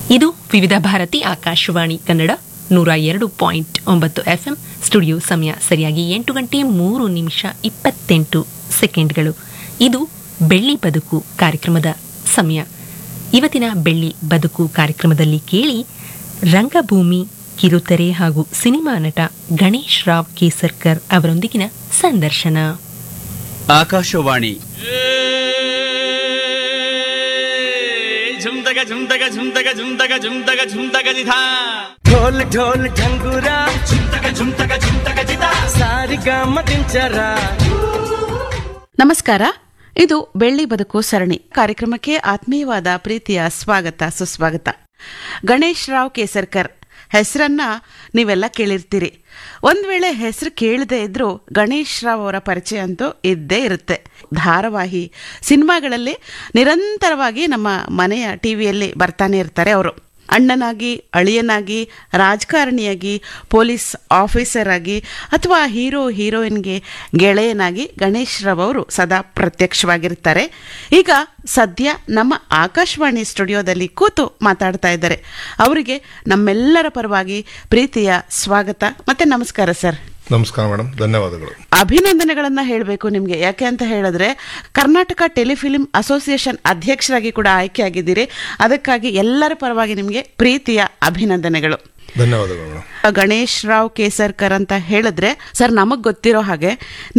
ಇದು ವಿವಿಧ ಭಾರತಿ ಆಕಾಶವಾಣಿ ಕನ್ನಡ ನೂರ ಎರಡು ಪಾಯಿಂಟ್ ಒಂಬತ್ತು ಎಫ್ಎಂ ಸ್ಟುಡಿಯೋ ಸಮಯ ಸರಿಯಾಗಿ ಎಂಟು ಗಂಟೆ ಮೂರು ನಿಮಿಷ ಇಪ್ಪತ್ತೆಂಟು ಸೆಕೆಂಡ್ಗಳು ಇದು ಬೆಳ್ಳಿ ಬದುಕು ಕಾರ್ಯಕ್ರಮದ ಸಮಯ ಇವತ್ತಿನ ಬೆಳ್ಳಿ ಬದುಕು ಕಾರ್ಯಕ್ರಮದಲ್ಲಿ ಕೇಳಿ ರಂಗಭೂಮಿ ಕಿರುತೆರೆ ಹಾಗೂ ಸಿನಿಮಾ ನಟ ಗಣೇಶ್ ರಾವ್ ಕೇಸರ್ಕರ್ ಅವರೊಂದಿಗಿನ ಸಂದರ್ಶನ ಆಕಾಶವಾಣಿ झुमतക झुमतക झुमतക झुमतക झुमतക झुमतക जिधा ढोल ढोल ढंगुरा झुमतക झुमतക झुमतക जिधा ಸಾರಿಗಾಮ ದಿಂಚರ ನಮಸ್ಕಾರ ಇದು ಬೆಳ್ಳಿ ಬದುಕು ಸರಣಿ ಕಾರ್ಯಕ್ರಮಕ್ಕೆ ಆತ್ಮೀಯವಾದ ಪ್ರೀತಿಯ ಸ್ವಾಗತ ಸುಸ್ವಾಗತ ಗಣೇಶ್ ರಾವ್ ಕೇಸರ್ಕರ್ ಹೆಸರನ್ನ ನೀವೆಲ್ಲ ಕೇಳಿರ್ತೀರಿ ಒಂದ್ ವೇಳೆ ಹೆಸರು ಕೇಳದೇ ಇದ್ರೂ ಗಣೇಶ್ ರಾವ್ ಅವರ ಪರಿಚಯ ಅಂತೂ ಇದ್ದೇ ಇರುತ್ತೆ ಧಾರಾವಾಹಿ ಸಿನಿಮಾಗಳಲ್ಲಿ ನಿರಂತರವಾಗಿ ನಮ್ಮ ಮನೆಯ ಟಿವಿಯಲ್ಲಿ ಬರ್ತಾನೆ ಇರ್ತಾರೆ ಅವರು ಅಣ್ಣನಾಗಿ ಅಳಿಯನಾಗಿ ರಾಜಕಾರಣಿಯಾಗಿ ಪೊಲೀಸ್ ಆಫೀಸರ್ ಆಗಿ ಅಥವಾ ಹೀರೋ ಹೀರೋಯಿನ್ಗೆ ಗೆಳೆಯನಾಗಿ ಗಣೇಶ್ ರಾವ್ ಅವರು ಸದಾ ಪ್ರತ್ಯಕ್ಷವಾಗಿರ್ತಾರೆ ಈಗ ಸದ್ಯ ನಮ್ಮ ಆಕಾಶವಾಣಿ ಸ್ಟುಡಿಯೋದಲ್ಲಿ ಕೂತು ಮಾತಾಡ್ತಾ ಇದ್ದಾರೆ ಅವರಿಗೆ ನಮ್ಮೆಲ್ಲರ ಪರವಾಗಿ ಪ್ರೀತಿಯ ಸ್ವಾಗತ ಮತ್ತೆ ನಮಸ್ಕಾರ ಸರ್ ನಮಸ್ಕಾರ ಮೇಡಮ್ ಧನ್ಯವಾದಗಳು ಅಭಿನಂದನೆಗಳನ್ನ ಹೇಳಬೇಕು ನಿಮಗೆ ಯಾಕೆ ಅಂತ ಹೇಳಿದ್ರೆ ಕರ್ನಾಟಕ ಟೆಲಿಫಿಲ್ಮ್ ಅಸೋಸಿಯೇಷನ್ ಅಧ್ಯಕ್ಷರಾಗಿ ಕೂಡ ಆಯ್ಕೆಯಾಗಿದ್ದೀರಿ ಅದಕ್ಕಾಗಿ ಎಲ್ಲರ ಪರವಾಗಿ ನಿಮಗೆ ಪ್ರೀತಿಯ ಅಭಿನಂದನೆಗಳು ಧನ್ಯವಾದಗಳು ಮೇಡಮ್ ಗಣೇಶ್ ರಾವ್ ಕೇಸರ್ಕರ್ ಅಂತ ಹೇಳಿದ್ರೆ ಸರ್ ನಮಗ್ ಗೊತ್ತಿರೋ ಹಾಗೆ